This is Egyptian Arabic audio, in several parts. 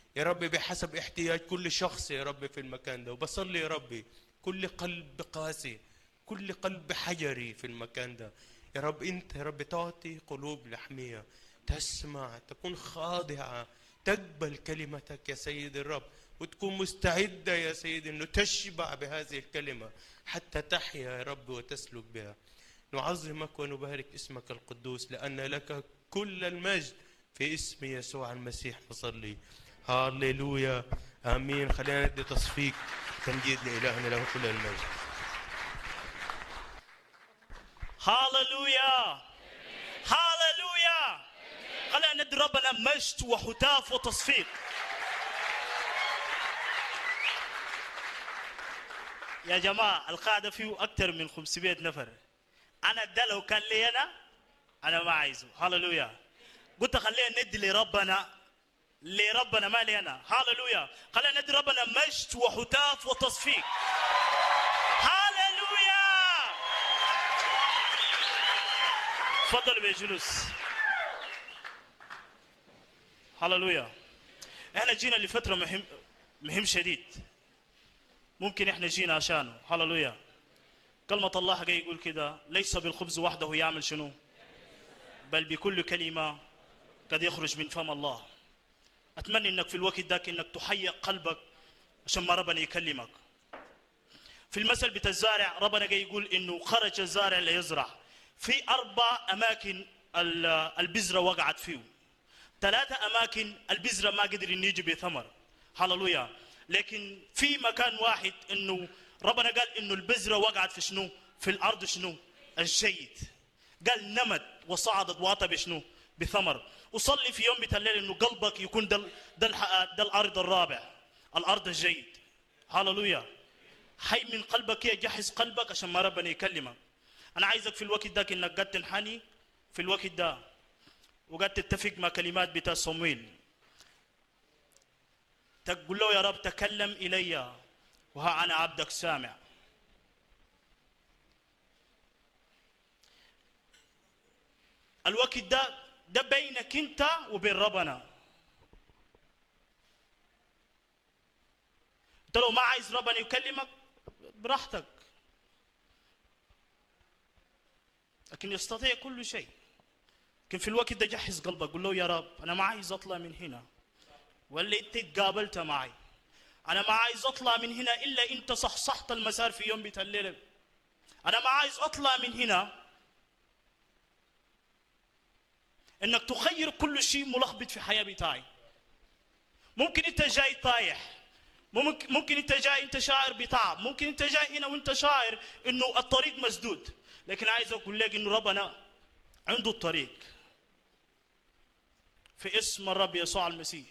يا رب بحسب احتياج كل شخص يا رب في المكان ده وبصلي يا ربي كل قلب قاسي كل قلب حجري في المكان ده يا رب انت يا رب تعطي قلوب لحميه تسمع تكون خاضعه تقبل كلمتك يا سيد الرب وتكون مستعده يا سيد انه تشبع بهذه الكلمه حتى تحيا يا رب وتسلك بها نعظمك ونبارك اسمك القدوس لان لك كل المجد في اسم يسوع المسيح نصلي هاليلويا امين خلينا ندي تصفيق تمجيد لالهنا له كل المجد هاللويا هاللويا خلينا ندي ربنا مجد وهتاف وتصفيق يا جماعة القاعدة فيه أكثر من 500 نفر أنا ده لو كان لي أنا أنا ما عايزه هاللويا قلت خلينا ندي لربنا لربنا ما لي أنا هاللويا خلينا ندي ربنا مجد وهتاف وتصفيق هاللويا تفضلوا بالجلوس هللويا احنا جينا لفتره مهم مهم شديد ممكن احنا جينا عشانه هللويا كلمة الله حاجة يقول كده ليس بالخبز وحده يعمل شنو بل بكل كلمة قد يخرج من فم الله أتمنى إنك في الوقت ذاك إنك تحيي قلبك عشان ما ربنا يكلمك في المثل بتاع الزارع ربنا جاي يقول إنه خرج الزارع ليزرع في أربع أماكن ال- البذرة وقعت فيه ثلاثة أماكن البذرة ما قدر إنه يجي بثمر هللويا لكن في مكان واحد إنه ربنا قال إنه البذرة وقعت في شنو في الأرض شنو الجيد قال نمت وصعدت واطى بشنو بثمر وصلي في يوم بتاع الليل إنه قلبك يكون ده ال- ده, الح- ده الأرض الرابع الأرض الجيد هللويا حي من قلبك يا جهز قلبك عشان ما ربنا يكلمك انا عايزك في الوقت ده انك قد تنحني في الوقت ده وقد تتفق مع كلمات بتاع صمويل تقول له يا رب تكلم الي وها انا عبدك سامع الوقت ده ده بينك انت وبين ربنا انت لو ما عايز ربنا يكلمك براحتك لكن يستطيع كل شيء لكن في الوقت ده جهز قلبك قول له يا رب انا ما عايز اطلع من هنا ولا انت قابلت معي انا ما عايز اطلع من هنا الا انت صحصحت المسار في يوم بتاع الليله انا ما عايز اطلع من هنا انك تخير كل شيء ملخبط في حياه بتاعي ممكن انت جاي طايح ممكن ممكن انت جاي انت شاعر بتعب ممكن انت جاي هنا وانت شاعر انه الطريق مسدود لكن عايز اقول لك انه ربنا عنده الطريق في اسم الرب يسوع المسيح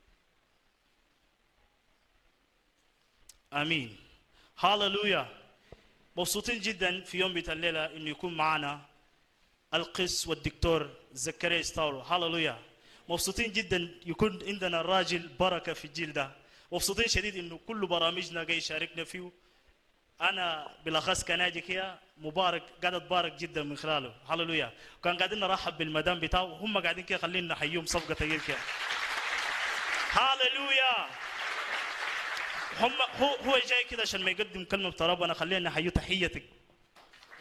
امين هاللويا مبسوطين جدا في يوم بتاع الليله انه يكون معنا القس والدكتور زكريا ستاورو هاللويا مبسوطين جدا يكون عندنا راجل بركه في الجيل ده مبسوطين شديد انه كل برامجنا جاي يشاركنا فيه انا بالاخص كناجي كده مبارك قاعد اتبارك جدا من خلاله هللويا كان قاعدين نرحب بالمدام بتاعه هم قاعدين كده خلينا نحييهم صفقه تغيير كده هللويا هم هو هو جاي كده عشان ما يقدم كلمه ربنا خلينا نحييه تحيه